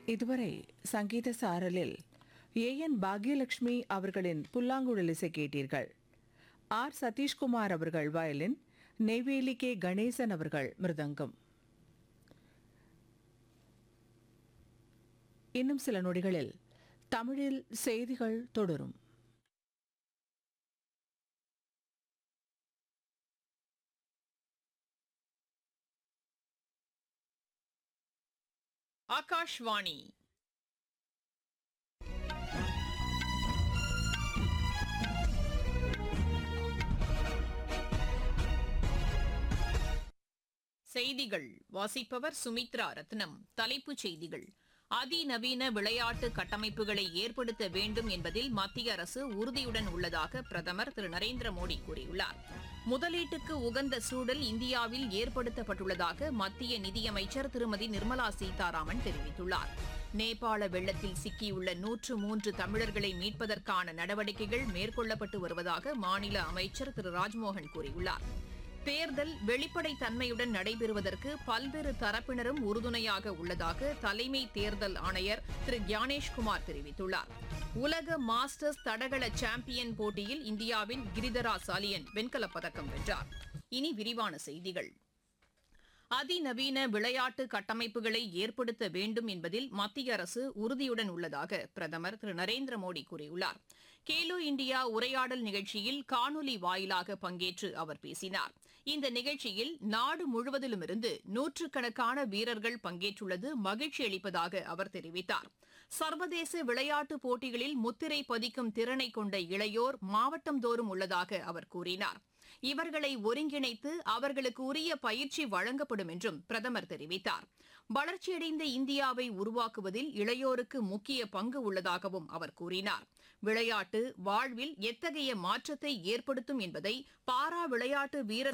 இதுவரை சங்கீத சாரலில் ஏ என் பாக்யலட்சுமி அவர்களின் புல்லாங்குழல் இசை கேட்டீர்கள் ஆர் சதீஷ்குமார் அவர்கள் வயலின் நெய்வேலி கே கணேசன் அவர்கள் மிருதங்கம் இன்னும் சில நொடிகளில் தமிழில் செய்திகள் தொடரும் ஆகாஷ்வாணி செய்திகள் வாசிப்பவர் சுமித்ரா ரத்னம் தலைப்புச் செய்திகள் அதிநவீன விளையாட்டு கட்டமைப்புகளை ஏற்படுத்த வேண்டும் என்பதில் மத்திய அரசு உறுதியுடன் உள்ளதாக பிரதமர் திரு நரேந்திர மோடி கூறியுள்ளார் முதலீட்டுக்கு உகந்த சூழல் இந்தியாவில் ஏற்படுத்தப்பட்டுள்ளதாக மத்திய நிதியமைச்சர் திருமதி நிர்மலா சீதாராமன் தெரிவித்துள்ளார் நேபாள வெள்ளத்தில் சிக்கியுள்ள நூற்று மூன்று தமிழர்களை மீட்பதற்கான நடவடிக்கைகள் மேற்கொள்ளப்பட்டு வருவதாக மாநில அமைச்சர் திரு ராஜ்மோகன் கூறியுள்ளார் தேர்தல் வெளிப்படைத் தன்மையுடன் நடைபெறுவதற்கு பல்வேறு தரப்பினரும் உறுதுணையாக உள்ளதாக தலைமை தேர்தல் ஆணையர் திரு ஞானேஷ்குமார் தெரிவித்துள்ளார் உலக மாஸ்டர்ஸ் தடகள சாம்பியன் போட்டியில் இந்தியாவின் கிரிதரா சாலியன் வெண்கலப் பதக்கம் வென்றார் இனி விரிவான செய்திகள் அதிநவீன விளையாட்டு கட்டமைப்புகளை ஏற்படுத்த வேண்டும் என்பதில் மத்திய அரசு உறுதியுடன் உள்ளதாக பிரதமர் திரு நரேந்திர மோடி கூறியுள்ளார் கேலோ இந்தியா உரையாடல் நிகழ்ச்சியில் காணொலி வாயிலாக பங்கேற்று அவர் பேசினார் இந்த நிகழ்ச்சியில் நாடு முழுவதிலுமிருந்து நூற்றுக்கணக்கான வீரர்கள் பங்கேற்றுள்ளது மகிழ்ச்சி அளிப்பதாக அவர் தெரிவித்தார் சர்வதேச விளையாட்டுப் போட்டிகளில் முத்திரை பதிக்கும் திறனை கொண்ட இளையோர் மாவட்டந்தோறும் உள்ளதாக அவர் கூறினார் இவர்களை ஒருங்கிணைத்து அவர்களுக்கு உரிய பயிற்சி வழங்கப்படும் என்றும் பிரதமர் தெரிவித்தார் வளர்ச்சியடைந்த இந்தியாவை உருவாக்குவதில் இளையோருக்கு முக்கிய பங்கு உள்ளதாகவும் அவர் கூறினார் விளையாட்டு வாழ்வில் எத்தகைய மாற்றத்தை ஏற்படுத்தும் என்பதை பாரா விளையாட்டு வீரர்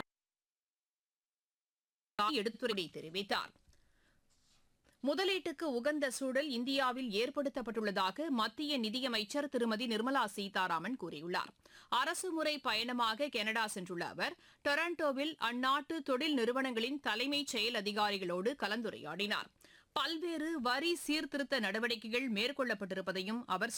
எடுத்துரை தெரிவித்தார் முதலீட்டுக்கு உகந்த சூழல் இந்தியாவில் ஏற்படுத்தப்பட்டுள்ளதாக மத்திய நிதியமைச்சர் திருமதி நிர்மலா சீதாராமன் கூறியுள்ளார் அரசுமுறை பயணமாக கனடா சென்றுள்ள அவர் டொரண்டோவில் அந்நாட்டு தொழில் நிறுவனங்களின் தலைமைச் செயல் அதிகாரிகளோடு கலந்துரையாடினார் பல்வேறு வரி சீர்திருத்த நடவடிக்கைகள் மேற்கொள்ளப்பட்டிருப்பதையும் அவர்